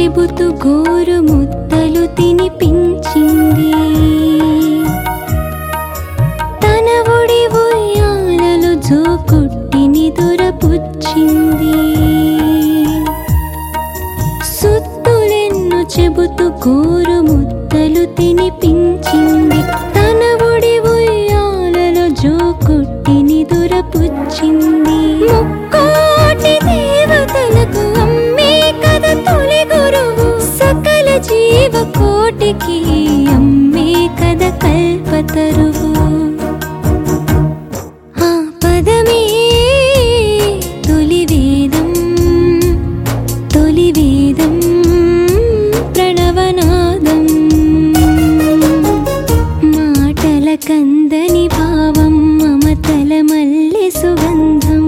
చెబుతూ గోరు ముద్దలు తినిపించింది తన ఒడి ఉయ్యాలలో జోకొట్టి నిదురపుచ్చింది సుత్తులెన్ను చెబుతూ గోరు ముద్దలు తినిపించింది తన ఒడి ఉయ్యాలలో జోకొట్టి నిదురపుచ్చింది ముక్కోటి దేవతలకు అమ్మే కథ తొలి గురువు సకల జీవ కోటికి అమ్మే కథ కల్పతరువు ఆ పదమే తొలి వేదం తొలి వేదం ప్రణవనాదం మాటల కందని భావం మమతల మల్లె సుగంధం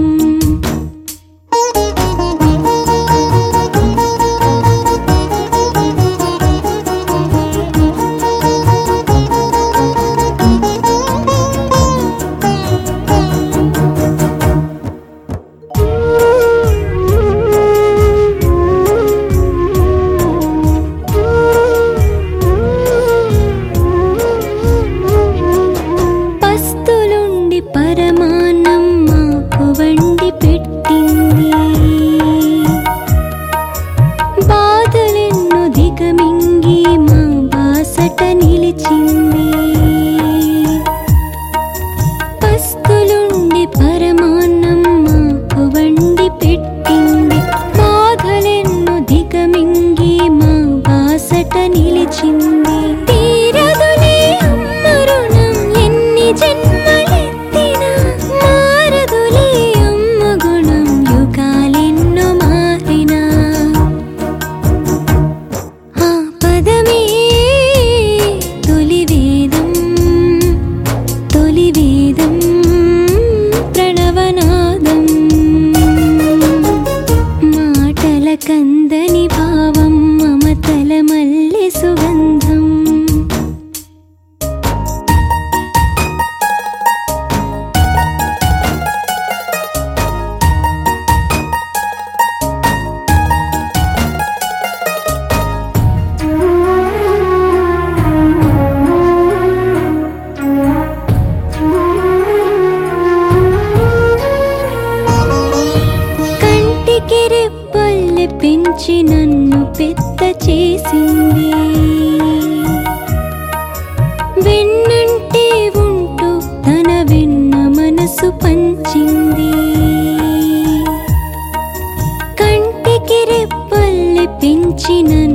పస్తులుండి పరమాన్నం మాకు వండి పెట్టింది బాధలెన్ను దిగమింగి మా బాసట నిలిచింది పస్తులుండి పరమాన్నం మాకు వండి పెట్టింది బాధలెన్ను దిగమింగి మా బాసట నిలిచింది తీరదులే అమ్మ రుణం ఎన్ని జన్మలెత్తినా మారదులే అమ్మ గుణం యుగాలెన్నో మారినా ఆ పదమే తొలి వేదం తొలి వేదం ప్రణవనాదం మాటల కందని భావం మమతల మల్లె సుగంధం కంటికి రెప్పల్లె పెంచి నన్ను పెద్ద చేసింది వెన్నంటే ఉంటూ తన వెన్న మనసు పంచింది కంటికి రెప్పల్లె పెంచి నన్ను